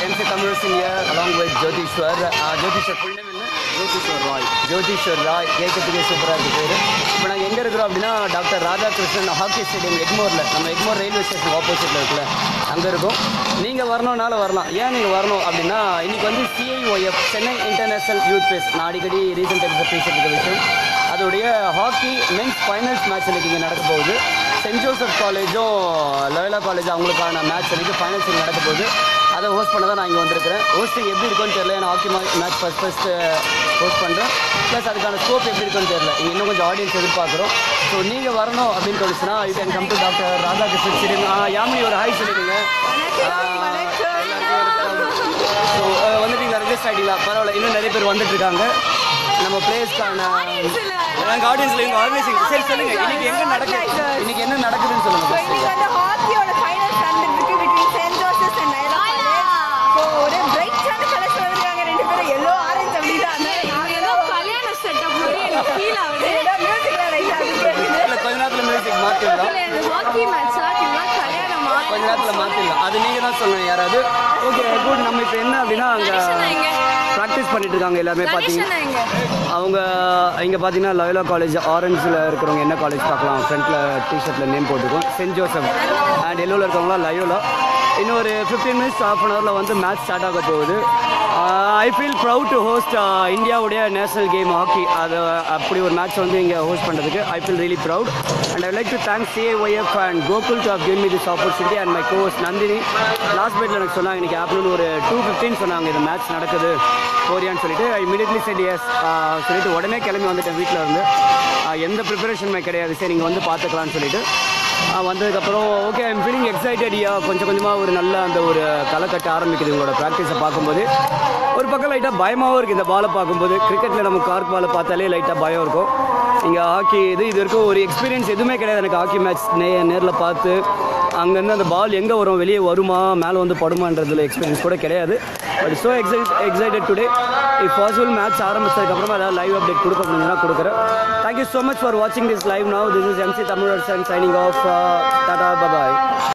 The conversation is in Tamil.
MC Tamil Senior along with Jyotishwar. Uh, Jyotishwar full name என்ன ஜோதிஷர் ராய் ஜோதிஷர் ராய் கேட்கறதுக்கே சூப்பராக இருக்கு பேர் இப்போ நாங்கள் எங்கே இருக்கிறோம் அப்படின்னா டாக்டர் ராதாகிருஷ்ணன் ஹாக்கி ஸ்டேடியம் எக்மோரில் நம்ம எக்மோர் ரயில்வே ஸ்டேஷன் ஆப்போசிட்டில் இருக்குல்ல அங்கே இருக்கும் நீங்கள் வரணும்னால வரலாம் ஏன் நீங்கள் வரணும் அப்படின்னா இன்னைக்கு வந்து CIOF Chennai international youth fest நான் அடிக்கடி ரீசெண்ட் டைம்ஸில் பேசிட்டு இருக்க விஷயம் அதோடைய ஹாக்கி மென்ஸ் ஃபைனல்ஸ் மேட்ச் இன்னைக்கு இங்கே நடக்க போகுது சென்ட் ஜோசப் காலேஜும் லோயலா காலேஜ் அவங்களுக்கான மேட்ச் இன்னைக்கு ஃபைனல்ஸ் இங்கே நடக்க போகுது அதை ஹோஸ்ட் பண்ண தான் நான் இங்கே வந்திருக்கிறேன் ஹோஸ்டிங் எப்படி இருக்குன்னு தெரியல ஏன்னா hockey match first first host பண்ணுறேன் ப்ளஸ் அதுக்கான ஸ்கோப் எப்படி இருக்குன்னு தெரியல இங்கே இன்னும் கொஞ்சம் ஆடியன்ஸ் எதிர்பார்க்குறோம் ஸோ நீங்கள் வரணும் அப்படின்னு தோணுச்சுன்னா you can come to doctor Radhakrishnan சிரிங்க யாமினி ஒரு ஹாய் சொல்லிடுங்க ஸோ வந்துட்டீங்களா ரெஜிஸ்ட் ஆகிட்டீங்களா பரவாயில்ல இன்னும் நிறைய பேர் வந்துட்டு இருக்காங்க நம்ம பிளேஸ்க்கான எனக்கு ஆடியன்ஸ்ல இவங்க ஆர்கனைசிங் சரி சொல்லுங்க இன்னைக்கு எங்க நடக்குது இன்னைக்கு என்ன நடக்குதுன்னு சொல்லுங்க So, இன்னைக்கு வந்து ஹாக்கியோட ஃபைனல்ஸ் நடந்துருக்கு between St. Joseph's and Naira College. So, ஒரு பிரைட்டான கலர்ஸ் வந்திருக்காங்க ரெண்டு பேரும் எல்லோ ஆரஞ்சு அப்படிதான் ஏதோ கல்யாண செட்டப் மாதிரி எனக்கு ஃபீல் ஆகுது மியூசிக்ல ரைட் ஆகுது இல்ல கொஞ்ச நேரத்துல மியூசிக் மாத்திடலாம் இல்ல இந்த ஹாக்கி மேட்சா இல்ல கல்யாணமா கொஞ்ச நேரத்துல மாத்திடலாம் அது நீங்க தான் சொல்லணும் யாராவது ஓகே குட் நம்ம இப்போ என்ன அப்படின்னா அங்க கணேசனா எங்க? ப்ராக்டிஸ் பண்ணிட்டு இருக்காங்க எல்லாமே பாத்தீங்க கணேசனா எங்க அவங்க இங்கே பார்த்தீங்கன்னா லயோலா காலேஜ் ஆரஞ்சில் இருக்கிறவங்க என்ன காலேஜ் பார்க்கலாம் ஃப்ரண்ட்டில் டிஷர்ட்டில் நேம் போட்டிருக்கோம் சென்ட் ஜோசப் அண்ட் எல்லோவில் இருக்கவங்களாம் லயோலா இன்னும் ஒரு ஃபிஃப்டீன் மினிட்ஸ் ஹாஃப் அன் ஹவரில் வந்து மேட்ச் ஸ்டார்ட் ஆக போகுது I feel proud to host இந்தியாவுடைய நேஷனல் கேம் ஹாக்கி அது அப்படி ஒரு மேட்ச் வந்து இங்கே ஹோஸ்ட் பண்ணுறதுக்கு I feel really proud and I like to thank CAYF and Gokul to have give me this opportunity and my coach Nandini last battle எனக்கு சொன்னாங்க இன்னைக்கு ஆஃப்டர்நூன் ஒரு டூ ஃபிஃப்டின் சொன்னாங்க இது மேட்ச் நடக்குது போறியான்னு சொல்லிட்டு ஐ இமீடியட்லி செட் எஸ் சொல்லிட்டு உடனே கிளம்பி வந்துட்டேன் வீட்டில் இருந்து ஆஹ் எந்த ப்ரிப்பரேஷனுமே கிடையாது சரி நீங்கள் வந்து பார்த்துக்கலாம்னு சொல்லிட்டு ஆஹ் வந்ததுக்கப்புறம் okay I'm feeling excited yeah கொஞ்சம் கொஞ்சமாக ஒரு நல்ல அந்த ஒரு களை கட்ட ஆரம்பிக்குது உங்களோட ப்ராக்டிஸை பார்க்கும்போது ஒரு பக்கம் லைட்டாக பயமாகவும் இருக்குது இந்த பாலை பார்க்கும்போது கிரிக்கெட்டில் நம்ம கார்க் பாலை பார்த்தாலே லைட்டாக பயம் இருக்கும் இங்கே ஹாக்கி இது இது வரைக்கும் ஒரு எக்ஸ்பீரியன்ஸ் எதுவுமே கிடையாது எனக்கு ஹாக்கி மேட்ச் நே நேரில் பார்த்து அங்கேருந்து அந்த பால் எங்கே வரும் வெளியே வருமா மேலே வந்து படுமான்றதுல எக்ஸ்பீரியன்ஸ் கூட கிடையாது but so excite excited today if possible match ஆரம்பிச்சதுக்கப்புறமா ஏதாவது லைவ் அப்டேட் கொடுக்க முடியும்னா கொடுக்குறேன் தேங்க்யூ ஸோ மச் ஃபார் வாட்சிங் this live now this is MC Tamil signing off tata bye bye